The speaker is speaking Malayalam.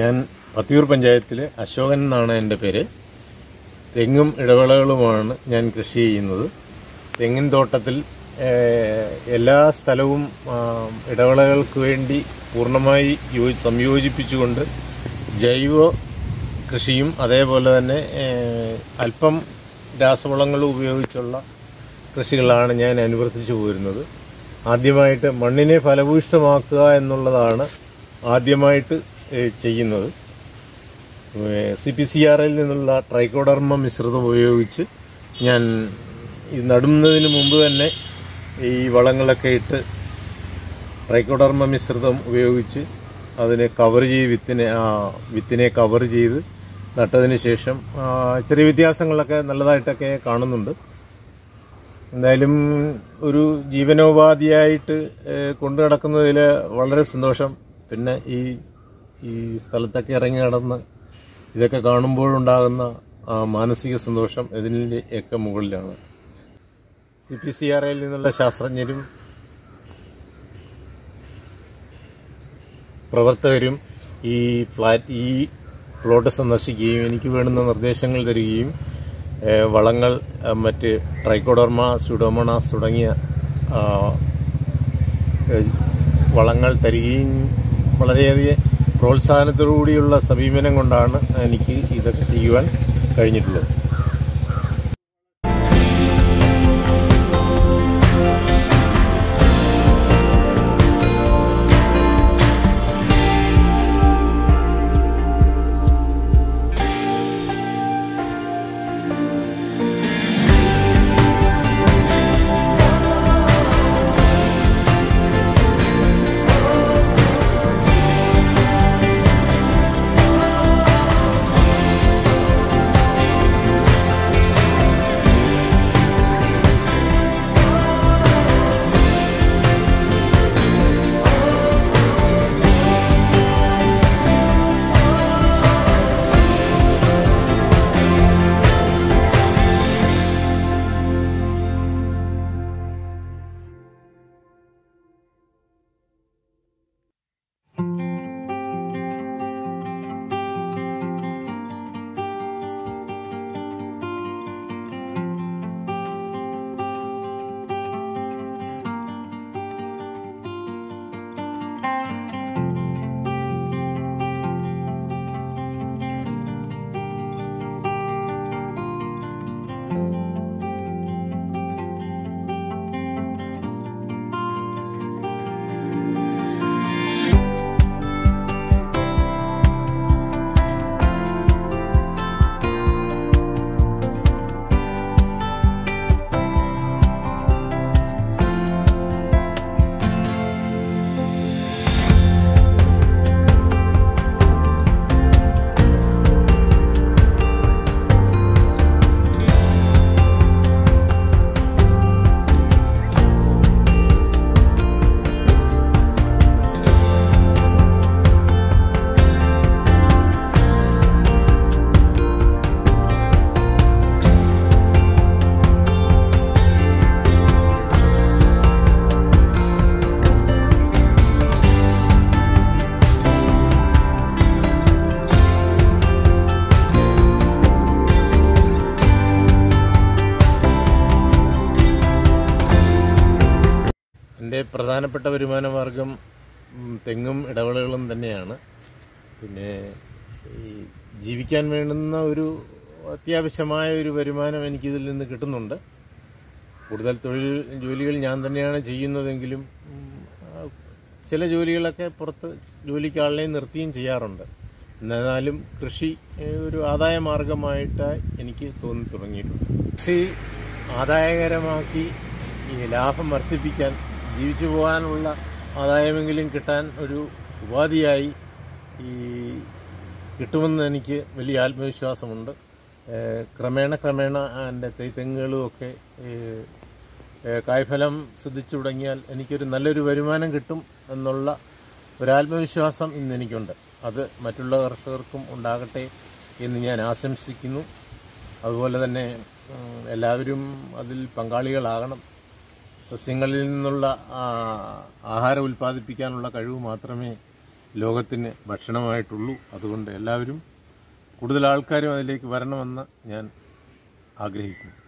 ഞാൻ പത്തിയൂർ പഞ്ചായത്തിലെ അശോകൻ എന്നാണ് എൻ്റെ പേര് തെങ്ങും ഇടവിളകളുമാണ് ഞാൻ കൃഷി ചെയ്യുന്നത് തെങ്ങിൻ തോട്ടത്തിൽ ഏഹ്, എല്ലാ സ്ഥലവും ആ, ഇടവിളകൾക്ക് വേണ്ടി പൂർണ്ണമായി യോ- സംയോജിപ്പിച്ചുകൊണ്ട് ജൈവ കൃഷിയും അതേപോലെ തന്നെ ഏഹ്, അല്പം രാസവളങ്ങൾ ഉപയോഗിച്ചുള്ള കൃഷികളാണ് ഞാൻ അനുവർത്തിച്ചു പോരുന്നത് ആദ്യമായിട്ട് മണ്ണിനെ ഫലഭൂയിഷ്ടമാക്കുക എന്നുള്ളതാണ് ആദ്യമായിട്ട് ഏഹ്, ചെയ്യുന്നത് സി പി സി ആറിൽ നിന്നുള്ള ട്രൈക്കോഡർമ മിശ്രിതം ഉപയോഗിച്ച് ഞാൻ ഇത് നടുന്നതിന് മുമ്പ് തന്നെ ഈ വളങ്ങളൊക്കെ ഇട്ട് ട്രൈക്കോഡർമ മിശ്രിതം ഉപയോഗിച്ച് അതിനെ കവർ ചെയ്ത് വിത്തിനെ ആ വിത്തിനെ കവർ ചെയ്ത് നട്ടതിന് ശേഷം ആ, ചെറിയ വ്യത്യാസങ്ങളൊക്കെ നല്ലതായിട്ടൊക്കെ കാണുന്നുണ്ട് എന്തായാലും ഒരു ജീവനോപാധിയായിട്ട് ഏഹ്, കൊണ്ടു നടക്കുന്നതിൽ വളരെ സന്തോഷം പിന്നെ ഈ ഈ സ്ഥലത്തൊക്കെ ഇറങ്ങി നടന്ന് ഇതൊക്കെ കാണുമ്പോഴുണ്ടാകുന്ന ആ മാനസിക സന്തോഷം ഇതിൻ്റെ ഒക്കെ മുകളിലാണ് സി പി സി ആർ ഐയിൽ നിന്നുള്ള ശാസ്ത്രജ്ഞരും പ്രവർത്തകരും ഈ ഫ്ലാറ്റ് ഈ പ്ലോട്ട് സന്ദർശിക്കുകയും എനിക്ക് വേണ്ടുന്ന നിർദ്ദേശങ്ങൾ തരികയും ഏഹ്, വളങ്ങൾ ഏഹ്, മറ്റ് ട്രൈക്കോഡർമ സുഡോമണാസ് തുടങ്ങിയ ആ, ഏഹ്, വളങ്ങൾ തരികയും വളരെയധികം പ്രോത്സാഹനത്തോടുകൂടിയുള്ള സമീപനം കൊണ്ടാണ് എനിക്ക് ഇതൊക്കെ ചെയ്യുവാൻ കഴിഞ്ഞിട്ടുള്ളത് എൻ്റെ പ്രധാനപ്പെട്ട വരുമാന മാർഗം ഉം, തെങ്ങും ഇടവിളകളും തന്നെയാണ് പിന്നെ ഈ ജീവിക്കാൻ വേണ്ടുന്ന ഒരു അത്യാവശ്യമായ ഒരു വരുമാനം എനിക്കിതിൽ നിന്ന് കിട്ടുന്നുണ്ട് കൂടുതൽ തൊഴിൽ ജോലികൾ ഞാൻ തന്നെയാണ് ചെയ്യുന്നതെങ്കിലും ഉം, ആ, ചില ജോലികളൊക്കെ പുറത്ത് ജോലിക്ക് ആളിനെ നിർത്തിയും ചെയ്യാറുണ്ട് എന്നാലും കൃഷി ഏഹ്, ഒരു ആദായ മാർഗമായിട്ട് എനിക്ക് തോന്നി തുടങ്ങിയിട്ടുണ്ട് കൃഷി ആദായകരമാക്കി ഈ ലാഭം വർദ്ധിപ്പിക്കാൻ ജീവിച്ചു പോകാനുള്ള ആദായമെങ്കിലും കിട്ടാൻ ഒരു ഉപാധിയായി ഈ കിട്ടുമെന്ന് എനിക്ക് വലിയ ആത്മവിശ്വാസമുണ്ട് ഏഹ് ക്രമേണ ക്രമേണ എൻ്റെ തെങ്ങുകളും ഒക്കെ ഏഹ് ഏഹ് കായ്ഫലം ശ്രദ്ധിച്ചു തുടങ്ങിയാൽ എനിക്കൊരു നല്ലൊരു വരുമാനം കിട്ടും എന്നുള്ള ഒരാത്മവിശ്വാസം ഇന്ന് എനിക്കുണ്ട് അത് മറ്റുള്ള കർഷകർക്കും ഉണ്ടാകട്ടെ എന്ന് ഞാൻ ആശംസിക്കുന്നു അതുപോലെ തന്നെ ഉം, എല്ലാവരും അതിൽ പങ്കാളികളാകണം സസ്യങ്ങളിൽ നിന്നുള്ള ആ, ആഹാരം ഉൽപ്പാദിപ്പിക്കാനുള്ള കഴിവ് മാത്രമേ ലോകത്തിന് ഭക്ഷണമായിട്ടുള്ളൂ അതുകൊണ്ട് എല്ലാവരും കൂടുതൽ ആൾക്കാരും അതിലേക്ക് വരണമെന്ന് ഞാൻ ആഗ്രഹിക്കുന്നു